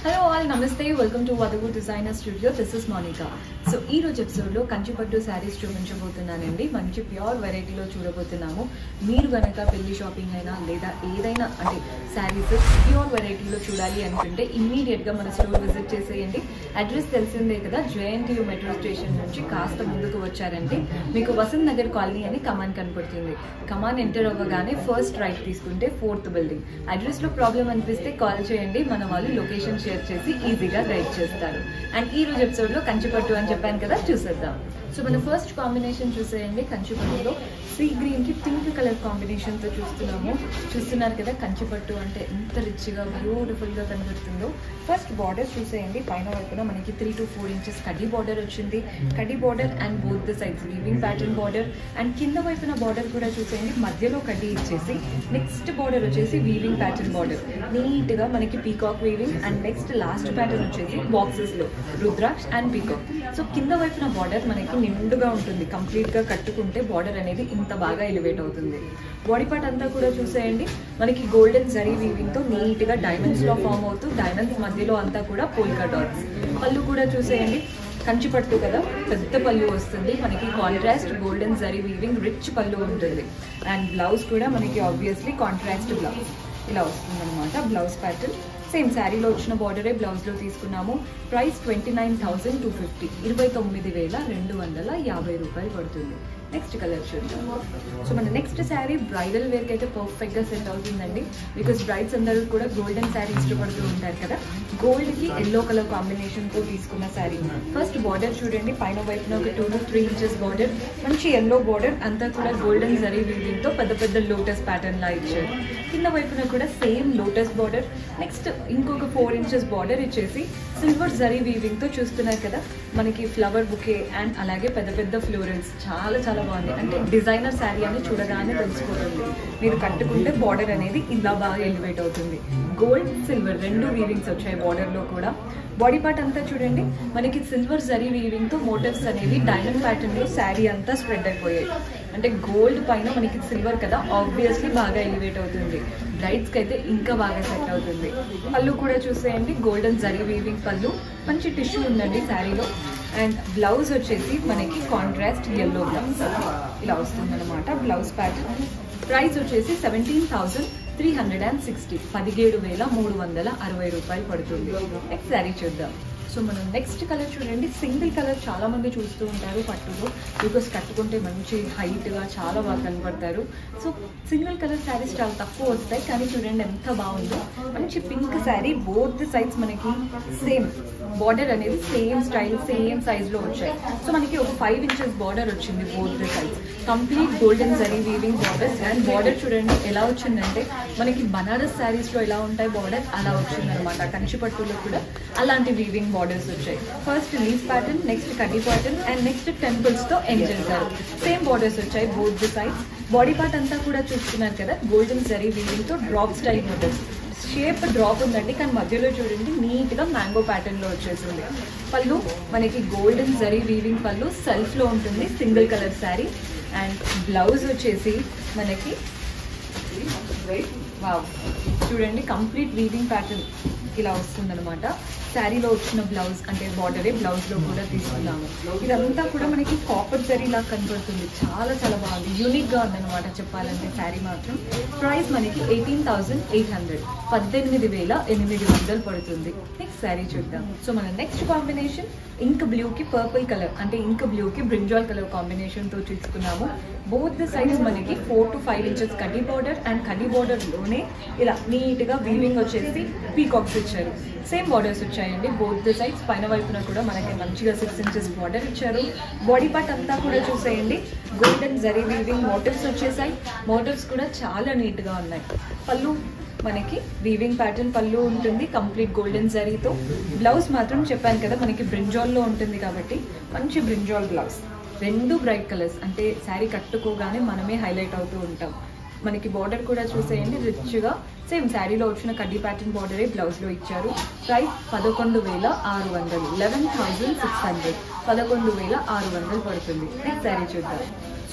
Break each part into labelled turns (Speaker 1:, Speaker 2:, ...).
Speaker 1: hello all నమస్తే welcome to Vadagu designer studio this is Monica so ఈ రోజు ఎపిసోడ్లో కంచిపట్టు శారీస్ చూపించబోతున్నానండి మంచి ప్యూర్ వెరైటీలో చూడబోతున్నాము మీరు గనక పెళ్లి షాపింగ్ అయినా లేదా ఏదైనా అంటే శారీస్ ప్యూర్ వెరైటీలో చూడాలి అనుకుంటే ఇమ్మీడియట్గా మన స్టోర్ విజిట్ చేసేయండి అడ్రస్ తెలిసిందే కదా జేఎన్టీయూ మెట్రో స్టేషన్ నుంచి కాస్త ముందుకు వచ్చారంటే మీకు వసంత్ నగర్ కాలనీ అని కమాన్ కనపడుతుంది కమాన్ ఎంటర్ అవ్వగానే ఫస్ట్ రైట్ తీసుకుంటే ఫోర్త్ బిల్డింగ్ అడ్రస్లో ప్రాబ్లం అనిపిస్తే కాల్ చేయండి మన వాళ్ళు లొకేషన్ షేర్ చేసి ఈజీగా గైడ్ చేస్తారు అండ్ ఈ రోజు ఎపిసోడ్లో కంచిపట్టు అని చెప్పాను కదా చూసేద్దాం సో మన ఫస్ట్ కాంబినేషన్ చూసేయండి కంచిపట్టులో సీ గ్రీన్కి పింక్ కలర్ కాంబినేషన్తో చూస్తున్నాము చూస్తున్నారు కదా కంచిపట్టు అంటే ఎంత రిచ్గా బ్యూటిఫుల్గా కనబడుతుందో ఫస్ట్ బార్డర్ చూసేయండి పైన వైపున మనకి త్రీ టు ఫోర్ ఇంచెస్ కడ్డీ బార్డర్ వచ్చింది కడ్డీ border and both the sides weaving pattern border and కింద వైపున బార్డర్ కూడా చూసేయండి మధ్యలో కడ్డీ ఇచ్చేసి నెక్స్ట్ బార్డర్ వచ్చేసి వీవింగ్ ప్యాటర్న్ బార్డర్ నీట్గా మనకి peacock weaving and next last pattern వచ్చేసి బాక్సెస్లో రుద్రాక్ష్ అండ్ పీకాక్ సో కింద వైపున బార్డర్ మనకి నిండుగా ఉంటుంది కంప్లీట్గా కట్టుకుంటే బార్డర్ అనేది ఇంత బాగా ఎలివేట్ అవుతుంది బాడీ పార్ట్ అంతా కూడా చూసేయండి మనకి గోల్డెన్ జరీ వీవింగ్తో నీట్గా డైమండ్స్లో ఫామ్ అవుతూ డైమండ్స్ మధ్యలో అంతా కూడా పోల్కా డాట్స్ పళ్ళు కూడా చూసేయండి కంచి పట్టు కదా పెద్ద పళ్ళు వస్తుంది మనకి contrast golden zari weaving rich పళ్ళు ఉంటుంది అండ్ బ్లౌజ్ కూడా మనకి ఆబ్వియస్లీ కాంట్రాస్ట్ బ్లౌజ్ ఇలా వస్తుంది అనమాట బ్లౌజ్ ప్యాటర్న్ సేమ్ శారీలో వచ్చిన బార్డరే బ్లౌజ్లో తీసుకున్నాము price twenty nine thousand two fifty ఇరవై తొమ్మిది వేల రెండు వందల యాభై రూపాయలు పడుతుంది నెక్స్ట్ కలర్ చూద్దాం సో మన నెక్స్ట్ శారీ బ్రైడల్ వేర్కి అయితే పర్ఫెక్ట్గా సెట్ అవుతుందండి బికాస్ బ్రైడ్స్ అందరూ కూడా గోల్డెన్ శారీ ఇష్టపడుతూ ఉంటారు కదా గోల్డ్కి ఎల్లో కలర్ కాంబినేషన్తో తీసుకున్న శారీ ఫస్ట్ బార్డర్ చూడండి పైన వైపున ఒక two to three inches border మంచి ఎల్లో బార్డర్ అంతా కూడా గోల్డెన్ జరీ వీవింగ్తో పెద్ద పెద్ద లోటస్ ప్యాటర్న్ లా ఇచ్చారు కింద వైపున కూడా సేమ్ లోటస్ బార్డర్ నెక్స్ట్ ఇంకొక ఫోర్ ఇంచెస్ బార్డర్ ఇచ్చేసి సిల్వర్ జరీ వీవింగ్తో చూస్తున్నారు కదా మనకి ఫ్లవర్ బుకే అండ్ అలాగే పెద్ద పెద్ద ఫ్లోరల్స్ చాలా చాలా బాగుంది అంటే డిజైనర్ శారీ అని చూడగానే తెలిసిపోతుంది మీరు కట్టుకుంటే బార్డర్ అనేది ఇలా బాగా ఎలివేట్ అవుతుంది గోల్డ్ సిల్వర్ రెండు వీవింగ్స్ వచ్చాయి బార్డర్లో కూడా బాడీ పార్ట్ అంతా చూడండి మనకి సిల్వర్ జరీ వీవింగ్తో మోటివ్స్ అనేవి డైమండ్ ప్యాటర్న్లో శారీ అంతా స్ప్రెడ్ అయిపోయాయి అంటే గోల్డ్ పైన మనకి సిల్వర్ కదా ఆబ్వియస్లీ బాగా ఎలివేట్ అవుతుంది బ్రైడ్స్కి అయితే ఇంకా బాగా సెట్ అవుతుంది పళ్ళు కూడా చూసేయండి గోల్డెన్ జరీ వీవింగ్ పళ్ళు మంచి టిష్యూ ఉందండి శారీలో అండ్ బ్లౌజ్ వచ్చేసి మనకి కాంట్రాస్ట్ ఎల్లో బ్లౌజ్ ఇలా వస్తుందన్నమాట బ్లౌజ్ ప్యాటర్న్ ప్రైస్ వచ్చేసి seventeen thousand three hundred and sixty పదిహేడు వేల మూడు వందల అరవై రూపాయలు పడుతుంది నెక్స్ట్ శారీ చూద్దాం సో మనం నెక్స్ట్ కలర్ చూడండి సింగిల్ కలర్ చాలా మంది చూస్తూ ఉంటారు పట్టులో బికాస్ కట్టుకుంటే మంచి హైట్గా చాలా బాగా కనపడతారు సో సింగిల్ కలర్ శారీస్ చాలా తక్కువ వస్తాయి కానీ చూడండి ఎంత బాగుందో మంచి పింక్ శారీ బోత్ సైడ్స్ మనకి సేమ్ బార్డర్ అనేది సేమ్ స్టైల్ సేమ్ సైజ్లో వచ్చాయి సో మనకి ఒక ఫైవ్ ఇంచెస్ బార్డర్ వచ్చింది both the sides complete golden zari weaving borders and border చూడండి ఎలా వచ్చిందంటే మనకి బనారస్ శారీస్లో ఎలా ఉంటాయి బార్డర్ అలా వచ్చిందనమాట కంచిపట్టులో కూడా అలాంటి వీవింగ్ బార్డర్స్ వచ్చాయి ఫస్ట్ లీఫ్ ప్యాటర్న్ నెక్స్ట్ కడ్డీ ప్యాటర్న్ అండ్ నెక్స్ట్ టెంపుల్స్తో ఎండ్ చేశారు సేమ్ బార్డర్స్ వచ్చాయి both the sides body part అంతా కూడా చూస్తున్నారు కదా గోల్డెన్ జరీ వీవింగ్తో drop style models shape drop ఉందండి కానీ మధ్యలో చూడండి నీట్గా మ్యాంగో ప్యాటర్న్లో వచ్చేసింది పళ్ళు మనకి గోల్డెన్ జరీ వీవింగ్ పళ్ళు సెల్ఫ్లో ఉంటుంది single colour sari and blouse వచ్చేసి మనకి వావ్ చూడండి కంప్లీట్ వీవింగ్ ప్యాటర్న్ ఇలా వస్తుందన్నమాట శారీలో వచ్చిన బ్లౌజ్ అంటే బార్డరే బ్లౌజ్లో కూడా తీసుకున్నాము ఇదంతా కూడా మనకి కాపర్ జరీ లాగా కనబడుతుంది చాలా చాలా బాగుంది యూనిక్గా ఉందన్నమాట చెప్పాలంటే శారీ మాత్రం ప్రైస్ మనకి ఎయిటీన్ థౌసండ్ ఎయిట్ హండ్రెడ్ పద్దెనిమిది వేల ఎనిమిది వందలు పడుతుంది నెక్స్ట్ శారీ చూద్దాం సో మన నెక్స్ట్ కాంబినేషన్ ఇంక్ బ్లూకి పర్పుల్ కలర్ అంటే ఇంక్ బ్లూకి బ్రింజాల్ కలర్ కాంబినేషన్తో తీసుకున్నాము బోత్ ద సైడ్స్ మనకి ఫోర్ టు ఫైవ్ ఇంచెస్ కడ్డీ బార్డర్ అండ్ కడ్డీ బార్డర్లోనే ఇలా నీట్గా వీవింగ్ వచ్చేసి పీకాక్స్ ఇచ్చారు సేమ్ బార్డర్స్ వచ్చాయండి బోత్ ద సైడ్స్ పైన వైపున కూడా మనకి మంచిగా సిక్స్ ఇంచెస్ బార్డర్ ఇచ్చారు బాడీ పార్ట్ అంతా కూడా చూసేయండి గోల్డెన్ జరీ వీవింగ్ మోటివ్స్ వచ్చేసాయి మోటివ్స్ కూడా చాలా నీట్గా ఉన్నాయి పళ్ళు మనకి వీవింగ్ ప్యాటర్న్ పళ్ళు ఉంటుంది కంప్లీట్ గోల్డెన్ జరీతో బ్లౌజ్ మాత్రం చెప్పాను కదా మనకి బ్రింజాల్లో ఉంటుంది కాబట్టి మంచి బ్రింజాల్ బ్లౌజ్ రెండు బ్రైట్ కలర్స్ అంటే శారీ కట్టుకోగానే మనమే హైలైట్ అవుతూ ఉంటాం మనకి బార్డర్ కూడా చూసేయండి రిచ్గా సేమ్ శారీలో వచ్చిన కడ్డీ ప్యాటర్న్ బార్డరే బ్లౌజ్లో ఇచ్చారు ప్రైస్ పదకొండు వేల ఆరు వందలు లెవెన్ థౌజండ్ సిక్స్ హండ్రెడ్ పదకొండు వేల ఆరు వందలు పడుతుంది నెక్స్ట్ శారీ చూద్దాం సో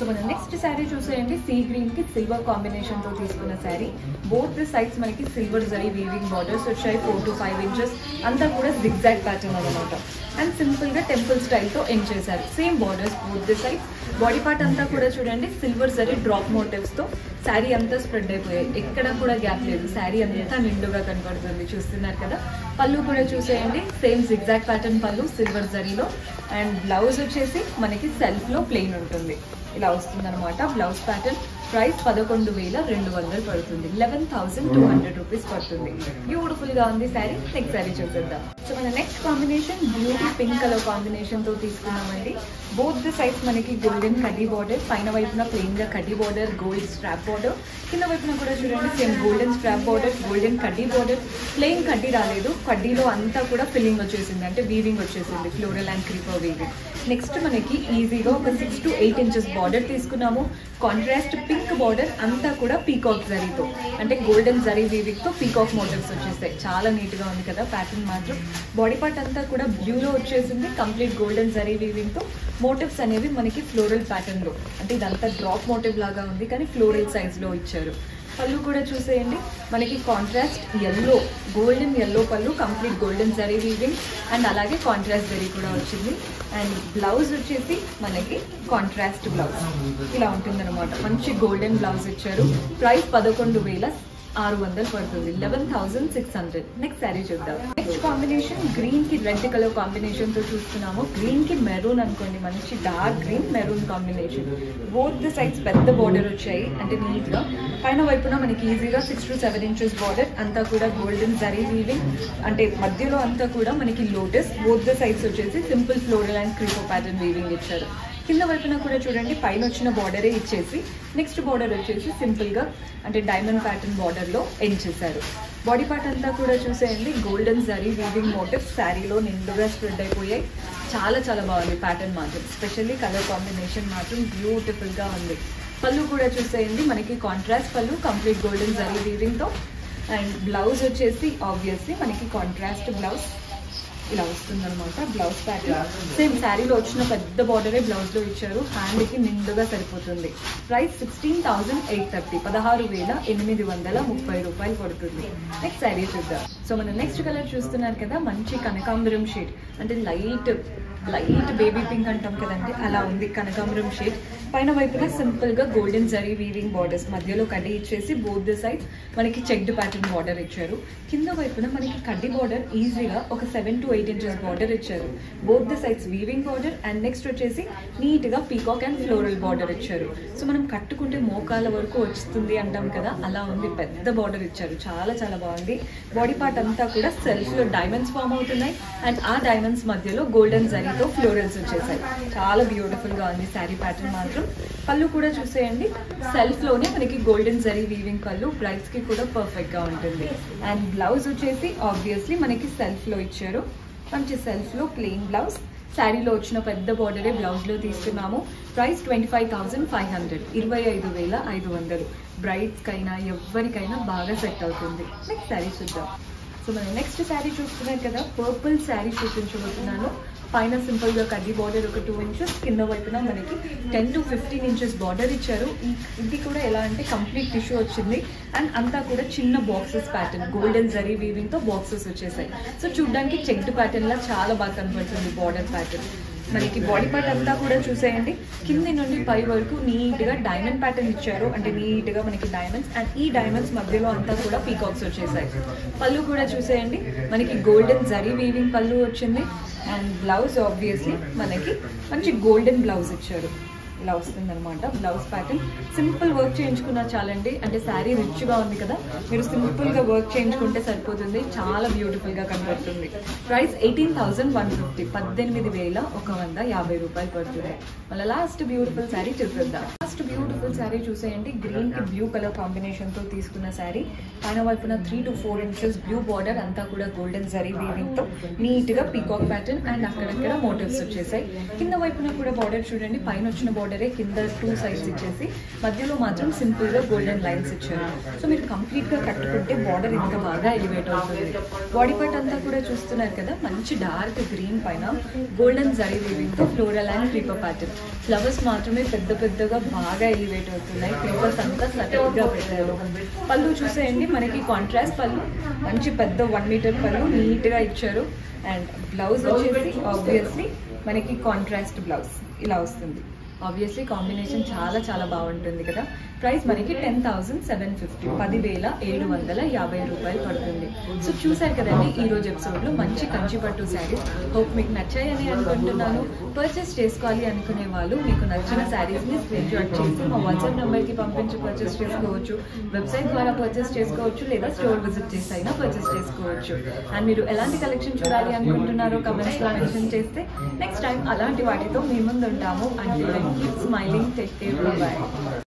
Speaker 1: సో మన నెక్స్ట్ శారీ చూసేయండి సీ గ్రీన్ కి సిల్వర్ కాంబినేషన్ తో తీసుకున్న శారీ బోత్ ది సైడ్స్ మనకి సిల్వర్ జరీ వీవింగ్ బార్డర్స్ వచ్చాయి ఫోర్ టు ఫైవ్ ఇంచెస్ అంతా కూడా జిగ్జాగ్ ప్యాటర్న్ అనమాట అండ్ సింపుల్ గా టెంపుల్ స్టైల్ తో ఎండ్ చేశారు same borders both the sides body part అంతా కూడా చూడండి సిల్వర్ జరీ డ్రాప్ మోటివ్స్ తో శారీ అంతా స్ప్రెడ్ అయిపోయాయి ఎక్కడ కూడా గ్యాప్ లేదు శారీ అంతా నిండుగా కనబడుతుంది చూస్తున్నారు కదా పళ్ళు కూడా చూసేయండి సేమ్ జిగ్జాగ్ ప్యాటర్న్ పళ్ళు సిల్వర్ జరీలో అండ్ బ్లౌజ్ వచ్చేసి మనకి సెల్ఫ్ లో ప్లెయిన్ ఉంటుంది ఇలా వస్తుంది అనమాట బ్లౌజ్ ప్యాటర్న్ ప్రైస్ పదకొండు వేల రెండు వందలు పడుతుంది eleven thousand two hundred rupees పడుతుంది బ్యూటిఫుల్ గా ఉంది శారీ నెక్స్ట్ శారీ చూసేద్దాం సో మన next combination beauty pink colour combination తో తీసుకున్నామండి బోత్ ది సైడ్స్ మనకి గోల్డెన్ కడ్డీ బార్డర్ పైన వైపున ప్లెయిన్ గా కడ్డీ బార్డర్ గోల్డ్ స్ట్రాప్ బార్డర్ కింద వైపున కూడా చూడండి same golden strap border golden కడ్డీ బార్డర్ ప్లెయిన్ కడ్డీ రాలేదు కడ్డీలో అంతా కూడా ఫిల్లింగ్ వచ్చేసింది అంటే వీవింగ్ వచ్చేసింది floral and creeper weaving next మనకి ఈజీగా ఒక six to eight inches border తీసుకున్నాము కాంట్రాస్ట్ పింక్ బార్డర్ అంతా కూడా పీకాక్ జరీతో అంటే గోల్డెన్ జరీ వీవింగ్ తో పీకాక్ మోటివ్స్ వచ్చేస్తాయి చాలా నీట్ గా ఉంది కదా ప్యాటర్న్ మాత్రం బాడీ పార్ట్ అంతా కూడా బ్లూలో వచ్చేసింది కంప్లీట్ గోల్డెన్ జరీ వీవింగ్ తో మోటివ్స్ అనేవి మనకి ఫ్లోరల్ ప్యాటర్న్ లో అంటే ఇదంతా డ్రాప్ మోటివ్ లాగా ఉంది కానీ ఫ్లోరల్ సైజ్ లో ఇచ్చారు పళ్ళు కూడా చూసేయండి మనకి కాంట్రాస్ట్ ఎల్లో గోల్డెన్ ఎల్లో పళ్ళు complete golden zari weaving and అలాగే కాంట్రాస్ట్ జరీ కూడా వచ్చింది అండ్ బ్లౌజ్ వచ్చేసి మనకి కాంట్రాస్ట్ బ్లౌజ్ ఇలా ఉంటుందన్నమాట మంచి గోల్డెన్ బ్లౌజ్ ఇచ్చారు ప్రైస్ పదకొండు వేల ఆరు వందలు పడుతుంది eleven thousand six hundred next sari చూద్దాం నెక్స్ట్ కాంబినేషన్ గ్రీన్ కి రెడ్ కలర్ కాంబినేషన్ తో చూస్తున్నాము గ్రీన్ కి మెరూన్ అనుకోండి మంచి dark green maroon combination both the sides పెద్ద బార్డర్ వచ్చాయి అంటే నీట్ గా పైన వైపున మనకి ఈజీగా six to seven inches border అంతా కూడా గోల్డెన్ జరీ వీవింగ్ అంటే మధ్యలో అంతా కూడా మనకి లోటస్ బోత్ ద సైడ్స్ వచ్చేసి simple floral and creeper pattern weaving ఇచ్చారు కింద వైపున కూడా చూడండి పైన వచ్చిన బార్డరే ఇచ్చేసి నెక్స్ట్ బార్డర్ వచ్చేసి సింపుల్ గా అంటే డైమండ్ ప్యాటర్న్ బార్డర్ లో ఎండ్ చేశారు బాడీ పార్ట్ అంతా కూడా చూసేయండి గోల్డెన్ జరీ వీవింగ్ మోటివ్ శారీలో నిండుగా స్ప్రెడ్ అయిపోయాయి చాలా చాలా బాగుంది ప్యాటర్న్ మాత్రం స్పెషల్లీ కలర్ కాంబినేషన్ మాత్రం బ్యూటిఫుల్ గా ఉంది పళ్ళు కూడా చూసేయండి మనకి కాంట్రాస్ట్ పళ్ళు కంప్లీట్ గోల్డెన్ జరీ వీవింగ్ తో అండ్ బ్లౌజ్ వచ్చేసి ఆబ్వియస్లీ మనకి కాంట్రాస్ట్ బ్లౌజ్ ఇలా వస్తుంది అనమాట బ్లౌజ్ ప్యాటర్న్ సేమ్ శారీలో వచ్చిన పెద్ద బార్డరే బ్లౌజ్ లో ఇచ్చారు హ్యాండ్ కి నిండుగా సరిపోతుంది price sixteen thousand eight thirty పదహారు వేల ఎనిమిది వందల ముప్పై రూపాయలు పడుతుంది నెక్స్ట్ శారీ చూద్దాం సో మనం నెక్స్ట్ కలర్ చూస్తున్నారు కదా మంచి కనకాంబరం షేడ్ అంటే లైట్ లైట్ బేబీ పింక్ అంటాం కదండి అలా ఉంది కనకాంబరం షేడ్ పైన వైపున సింపుల్ గా గోల్డెన్ జరీ వీవింగ్ బార్డర్స్ మధ్యలో కడ్డీ ఇచ్చేసి బోత్ ద సైడ్ మనకి చెక్డ్ ప్యాటర్న్ బార్డర్ ఇచ్చారు కింద వైపున మనకి కడ్డీ బార్డర్ ఈజీగా ఒక seven to eight inches border ఇచ్చారు both the sides weaving border and next వచ్చేసి నీట్ గా పీకాక్ అండ్ ఫ్లోరల్ బార్డర్ ఇచ్చారు సో మనం కట్టుకుంటే మోకాల వరకు వస్తుంది అంటాం కదా అలా ఉంది పెద్ద బార్డర్ ఇచ్చారు చాలా చాలా బాగుంది బాడీ పార్ట్ అంతా కూడా సెల్ఫ్ లో డైమండ్స్ ఫామ్ అవుతున్నాయి అండ్ ఆ డైమండ్స్ మధ్యలో గోల్డెన్ జరీతో ఫ్లోరల్స్ వచ్చేసాయి చాలా బ్యూటిఫుల్ గా ఉంది శారీ ప్యాటర్న్ మాత్రం పళ్ళు కూడా చూసేయండి సెల్ఫ్ లోనే మనకి గోల్డెన్ జరీ వీవింగ్ పళ్ళు బ్రైడ్స్ కి కూడా పర్ఫెక్ట్ గా ఉంటుంది అండ్ బ్లౌజ్ వచ్చేసి ఆబ్వియస్లీ మనకి సెల్ఫ్ లో ఇచ్చారు మంచి సెల్ఫ్ లో ప్లెయిన్ బ్లౌజ్ శారీలో వచ్చిన పెద్ద బార్డరే బ్లౌజ్ లో తీసుకున్నాము price twenty five thousand five hundred ఇరవై ఐదు వేల ఐదు వందలు బ్రైడ్స్ కైనా ఎవరికైనా బాగా సెట్ అవుతుంది నెక్స్ట్ శారీ చూద్దాం సో మనం నెక్స్ట్ శారీ చూస్తున్నారు కదా పర్పుల్ శారీ చూపించబోతున్నాను పైన సింపుల్ గా కడ్డీ బార్డర్ ఒక టూ ఇంచెస్ కింద వైపున మనకి ten to fifteen inches border ఇచ్చారు ఈ- ఇది కూడా ఎలా అంటే కంప్లీట్ టిష్యూ వచ్చింది అండ్ అంతా కూడా చిన్న boxes pattern golden zari weaving తో బాక్సెస్ వచ్చేసాయి సో చూడడానికి చెక్డ్ ప్యాటర్న్ లా చాలా బాగా కనబడుతుంది బార్డర్ ప్యాటర్న్ మనకి బాడీ పార్ట్ అంతా కూడా చూసేయండి కింది నుండి పై వరకు నీట్ గా డైమండ్ ప్యాటర్న్ ఇచ్చారు అంటే నీట్ గా మనకి డైమండ్స్ అండ్ ఈ డైమండ్స్ మధ్యలో అంతా కూడా పీకాక్స్ వచ్చేసాయి పళ్ళు కూడా చూసేయండి మనకి గోల్డెన్ జరీ వీవింగ్ పళ్ళు వచ్చింది అండ్ బ్లౌజ్ ఆబ్వియస్లీ మనకి మంచి గోల్డెన్ బ్లౌజ్ ఇచ్చారు ఇలా వస్తుంది అనమాట బ్లౌజ్ ప్యాటర్న్ సింపుల్ వర్క్ చేయించుకున్నా చాలండి అంటే శారీ రిచ్ గా ఉంది కదా మీరు సింపుల్ గా వర్క్ చేయించుకుంటే సరిపోతుంది చాలా బ్యూటిఫుల్ గా కనబడుతుంది price eighteen thousand one fifty పద్దెనిమిది వేల ఒక వంద యాభై రూపాయలు పడుతుంది మళ్ళీ లాస్ట్ బ్యూటిఫుల్ శారీ చూపిద్దాం లాస్ట్ బ్యూటిఫుల్ శారీ చూసేయండి గ్రీన్ కి బ్లూ కలర్ కాంబినేషన్ తో తీసుకున్న శారీ పైన వైపున three to four inches blue border అంతా కూడా గోల్డెన్ జరీ వీవింగ్ తో నీట్ గా పీకాక్ ప్యాటర్న్ అండ్ అక్కడక్కడ మోటివ్స్ వచ్చేసాయి కింద వైపున కూడా బార్డర్ చూడండి పైన వచ్చిన బార్డర్ బార్డరే కింద టూ సైడ్స్ ఇచ్చేసి మధ్యలో మాత్రం సింపుల్గా గోల్డెన్ లైన్స్ ఇచ్చారు సో మీరు కంప్లీట్గా కట్టుకుంటే బార్డర్ ఇంకా బాగా ఎలివేట్ అవుతుంది బాడీ పార్ట్ అంతా కూడా చూస్తున్నారు కదా మంచి డార్క్ గ్రీన్ పైన గోల్డెన్ జరీ వీవింగ్తో floral and creeper pattern flowers మాత్రమే పెద్ద పెద్దగా బాగా ఎలివేట్ అవుతున్నాయి క్రీపర్స్ అంతా సటిల్గా పెట్టారు పళ్ళు చూసేయండి మనకి కాంట్రాస్ట్ పళ్ళు మంచి పెద్ద వన్ మీటర్ పళ్ళు నీట్గా ఇచ్చారు అండ్ బ్లౌజ్ వచ్చేసి ఆబ్వియస్లీ మనకి కాంట్రాస్ట్ బ్లౌజ్ ఇలా వస్తుంది ఆబ్వియస్లీ కాంబినేషన్ చాలా చాలా బాగుంటుంది కదా ప్రైస్ మనకి టెన్ థౌసండ్ సెవెన్ ఫిఫ్టీ పదివేల ఏడు వందల యాభై రూపాయలు పడుతుంది సో చూసారు కదండి ఈ రోజు ఎపిసోడ్లో మంచి కంచి పట్టు శారీస్ హోప్ మీకు నచ్చాయని అనుకుంటున్నాను పర్చేస్ చేసుకోవాలి అనుకునే వాళ్ళు మీకు నచ్చిన శారీస్ని స్క్రీన్ షాట్ చేసి మా వాట్సాప్ నెంబర్కి పంపించి పర్చేస్ చేసుకోవచ్చు వెబ్సైట్ ద్వారా పర్చేస్ చేసుకోవచ్చు లేదా స్టోర్ విజిట్ చేసి అయినా పర్చేస్ చేసుకోవచ్చు అండ్ మీరు ఎలాంటి కలెక్షన్ చూడాలి అనుకుంటున్నారో కమెంట్స్లో మెన్షన్ చేస్తే నెక్స్ట్ టైం అలాంటి వాటితో మీ ముందు ఉంటాము and smiling take care bye